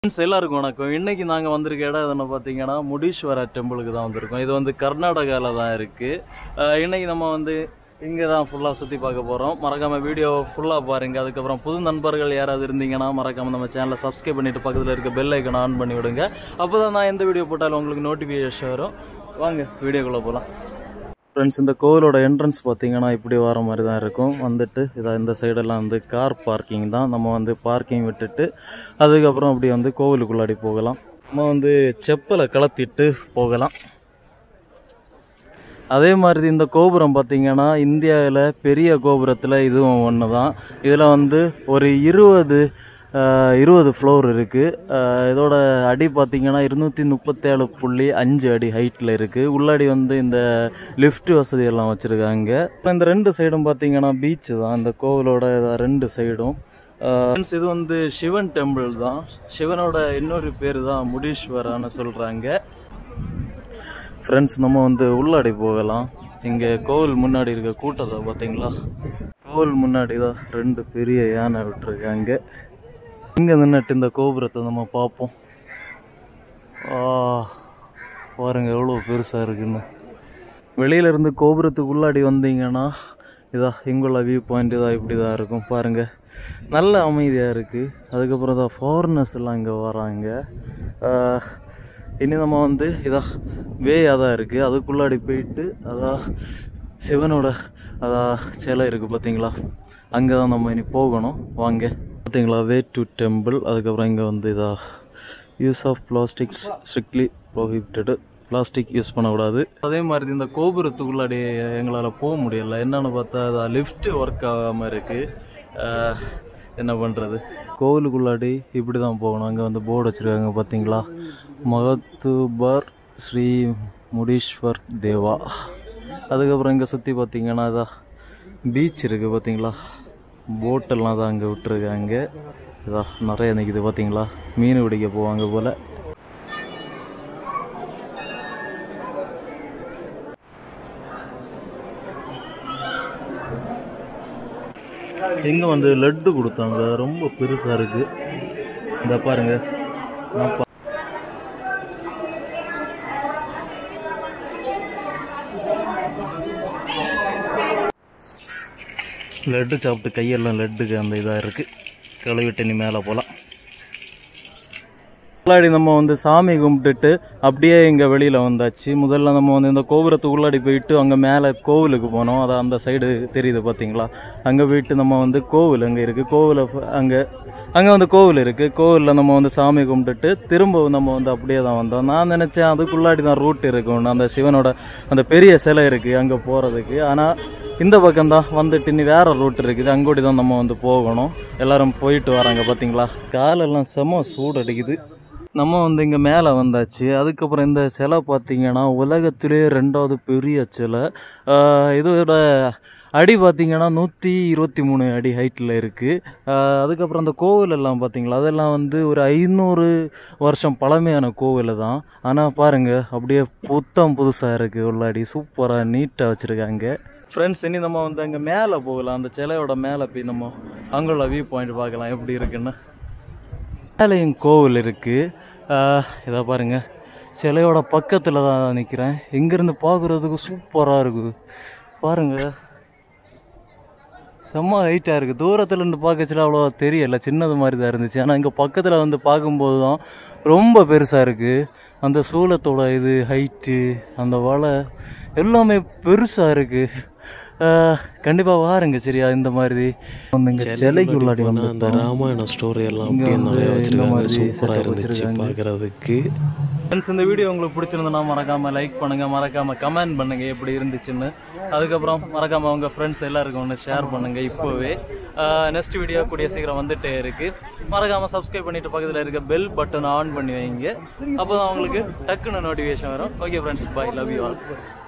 Friends எல்லாருக்கும் வணக்கம் இன்னைக்கு நாங்கள் வந்திருக்க இடம் என்ன பார்த்தீங்கன்னா முடீஸ்வரா டெம்பிளுக்கு தான் வந்திருக்கோம் இது வந்து கர்நாடகாவில் தான் இருக்குது இன்னைக்கு நம்ம வந்து இங்கே தான் ஃபுல்லாக சுற்றி பார்க்க போகிறோம் மறக்காமல் வீடியோ ஃபுல்லாக பாருங்கள் அதுக்கப்புறம் புது நண்பர்கள் யாராவது இருந்தீங்கன்னா மறக்காமல் நம்ம சேனலை சப்ஸ்கிரைப் பண்ணிட்டு பக்கத்தில் இருக்க பெல் ஐக்கனை ஆன் பண்ணி விடுங்க அப்போ தான் நான் எந்த வீடியோ போட்டாலும் உங்களுக்கு நோட்டிஃபிகேஷன் வரும் வாங்க வீடியோக்குள்ளே போகலாம் ஃப்ரெண்ட்ஸ் இந்த கோவிலோட என்ட்ரன்ஸ் பார்த்தீங்கன்னா இப்படி வர மாதிரி தான் இருக்கும் வந்துட்டு இதை இந்த சைடெல்லாம் வந்து கார் பார்க்கிங் தான் நம்ம வந்து பார்க்கிங் விட்டுட்டு அதுக்கப்புறம் அப்படி வந்து கோவிலுக்குள்ளாடி போகலாம் நம்ம வந்து செப்பலை கலத்திட்டு போகலாம் அதே மாதிரி இந்த கோபுரம் பார்த்தீங்கன்னா இந்தியாவில் பெரிய கோபுரத்தில் இதுவும் ஒன்று தான் இதில் வந்து ஒரு இருபது இருபது ஃப்ளோர் இருக்குது இதோட அடி பார்த்தீங்கன்னா இருநூற்றி முப்பத்தேழு புள்ளி அஞ்சு அடி ஹைட்டில் இருக்குது உள்ளாடி வந்து இந்த லிஃப்ட் வசதி எல்லாம் வச்சுருக்காங்க இந்த ரெண்டு சைடும் பார்த்தீங்கன்னா பீச் தான் இந்த கோவிலோட இத ரெண்டு சைடும் ஃப்ரெண்ட்ஸ் இது வந்து சிவன் டெம்பிள் தான் சிவனோட இன்னொரு பேர் தான் முடீஸ்வரான்னு சொல்கிறாங்க ஃப்ரெண்ட்ஸ் நம்ம வந்து உள்ளாடி போகலாம் இங்கே கோவில் முன்னாடி இருக்க கூட்டத்தை பார்த்தீங்களா கோவில் முன்னாடி தான் ரெண்டு பெரிய யானை விட்டுருக்காங்க இங்கே நின்றுட்டு இந்த கோபுரத்தை நம்ம பார்ப்போம் ஆ, பாருங்க எவ்வளோ பெருசாக இருக்குன்னு வெளியில இருந்து கோபுரத்துக்கு உள்ளாடி வந்தீங்கன்னா இதா இங்குள்ள வியூ பாயிண்ட் இதாக இப்படி தான் இருக்கும் பாருங்க நல்ல அமைதியாக இருக்குது அதுக்கப்புறம் தான் ஃபாரினர்ஸ் எல்லாம் இங்கே வராங்க ஆஹ், இனி நம்ம வந்து இதா வேயாக தான் இருக்குது அதுக்குள்ளாடி போயிட்டு அதா சிவனோட அதா சிலை இருக்குது பார்த்தீங்களா அங்கே தான் நம்ம இனி போகணும் வாங்க பார்த்தீங்களா வே டு டெம்பிள் அதுக்கப்புறம் இங்கே வந்து இதா use of plastics strictly prohibited plastic use பண்ணக்கூடாது அதே மாதிரி இந்த கோபுரத்துக்குள்ளாடி எங்களால் போக முடியல என்னன்னு பார்த்தா அதான் லிஃப்ட் ஒர்க் ஆகாமல் இருக்குது என்ன பண்ணுறது கோவிலுக்குள்ளாடி இப்படி தான் போகணும் அங்கே வந்து போர்டு வச்சுருக்காங்க பார்த்தீங்களா மகத்துபர் ஸ்ரீ முடீஸ்வர் தேவா அதுக்கப்புறம் இங்கே சுற்றி பார்த்தீங்கன்னா அதான் பீச் இருக்குது பார்த்தீங்களா போட்டெல்லாம் தான் அங்கே விட்டுருக்காங்க இதா நிறைய நிற்கிது பார்த்தீங்களா மீன் பிடிக்க போவாங்க போல் இங்கே வந்து லட்டு கொடுத்தாங்க ரொம்ப பெருசாக இருக்குது இந்த பாருங்க நான் பா- லட்டு சாப்பிட்டு கையெல்லாம் லட்டுக்கு அந்த இதாக இருக்குது கழுவிட்டு நீ மேலே போகலாம் உள்ளாடி நம்ம வந்து சாமி கும்பிட்டுட்டு அப்படியே இங்கே வெளியில் வந்தாச்சு முதல்ல நம்ம வந்து இந்த கோபுரத்துக்கு உள்ளாடி போயிட்டு அங்கே மேலே கோவிலுக்கு போனோம் அது அந்த சைடு தெரியுது பார்த்தீங்களா அங்கே போயிட்டு நம்ம வந்து கோவில் அங்கே இருக்குது கோவிலை அங்கே அங்கே வந்து கோவில் இருக்குது கோவிலில் நம்ம வந்து சாமி கும்பிட்டுட்டு திரும்ப நம்ம வந்து அப்படியே தான் வந்தோம் நான் நினச்சேன் அதுக்குள்ளாடி தான் ரூட் இருக்கும்னு அந்த சிவனோட அந்த பெரிய சிலை இருக்குது அங்கே போகிறதுக்கு ஆனால் இந்த பக்கம் தான் வந்துட்டு இனி வேற ரூட் இருக்குது அங்கோடி தான் நம்ம வந்து போகணும் எல்லாரும் போயிட்டு வராங்க பார்த்தீங்களா காலெல்லாம் செம சூடு அடிக்குது நம்ம வந்து இங்கே மேலே வந்தாச்சு அதுக்கப்புறம் இந்த சிலை பார்த்தீங்கன்னா உலகத்திலே ரெண்டாவது பெரிய சிலை ஆஹ் இதோட அடி பார்த்தீங்கன்னா நூற்றி இருபத்தி மூணு அடி ஹைட்டில் இருக்குது அதுக்கப்புறம் அந்த கோவில் எல்லாம் பார்த்தீங்களா அதெல்லாம் வந்து ஒரு ஐநூறு வருஷம் பழமையான கோவில் தான் ஆனால் பாருங்கள் அப்படியே புத்தம் புதுசாக இருக்குது உள்ளாடி சூப்பராக நீட்டாக வச்சுருக்காங்க ஃப்ரெண்ட்ஸ் இனி நம்ம வந்து அங்கே மேலே போகலாம் அந்த சிலையோட மேலே போய் நம்ம அங்குள்ள வியூ பாயிண்ட் பார்க்கலாம் எப்படி இருக்குன்னு மேலேயும் கோவில் இருக்குது இதை பாருங்க சிலையோட பக்கத்தில் தான் நிற்கிறேன் இங்கேருந்து பார்க்குறதுக்கு சூப்பராக இருக்குது பாருங்க செம்ம ஹைட்டாக இருக்குது தூரத்துல இருந்து பார்க்கச்சுல அவ்வளோ தெரியல சின்னது மாதிரி தான் இருந்துச்சு ஆனால் இங்கே பக்கத்தில் வந்து பார்க்கும்போது தான் ரொம்ப பெருசாக இருக்குது அந்த சூளத்தோட இது ஹைட்டு அந்த வலை எல்லாமே பெருசாக இருக்குது கண்டிப்பாக வாருங்க சரியா இந்த மாதிரி வந்து இங்கே சிலைக்கு உள்ளாடி போனா வந்து அந்த ராமாயண ஸ்டோரி எல்லாம் இங்க அப்படியே வந்து நிறைய இந்த வச்சிருக்காங்க மாதிரி சூப்பரா setup இருந்துச்சு வச்சிருக்காங்க. பார்க்கறதுக்கு ஃப்ரெண்ட்ஸ் இந்த வீடியோ உங்களுக்கு பிடிச்சிருந்தனா மறக்காம லைக் பண்ணுங்க மறக்காம கமெண்ட் பண்ணுங்க எப்படி இருந்துச்சுன்னு அதுக்கப்புறம் மறக்காம உங்க ஃப்ரெண்ட்ஸ் எல்லாருக்கும் ஒன்று ஷேர் பண்ணுங்க இப்போவே நெக்ஸ்ட் வீடியோ கூடிய சீக்கிரம் வந்துட்டே இருக்கு மறக்காம சப்ஸ்கிரைப் பண்ணிட்டு பக்கத்தில் இருக்க பெல் பட்டன் ஆன் பண்ணி வைங்க அப்போ தான் உங்களுக்கு டக்குன்னு நோட்டிஃபிகேஷன் வரும் okay friends bye love you all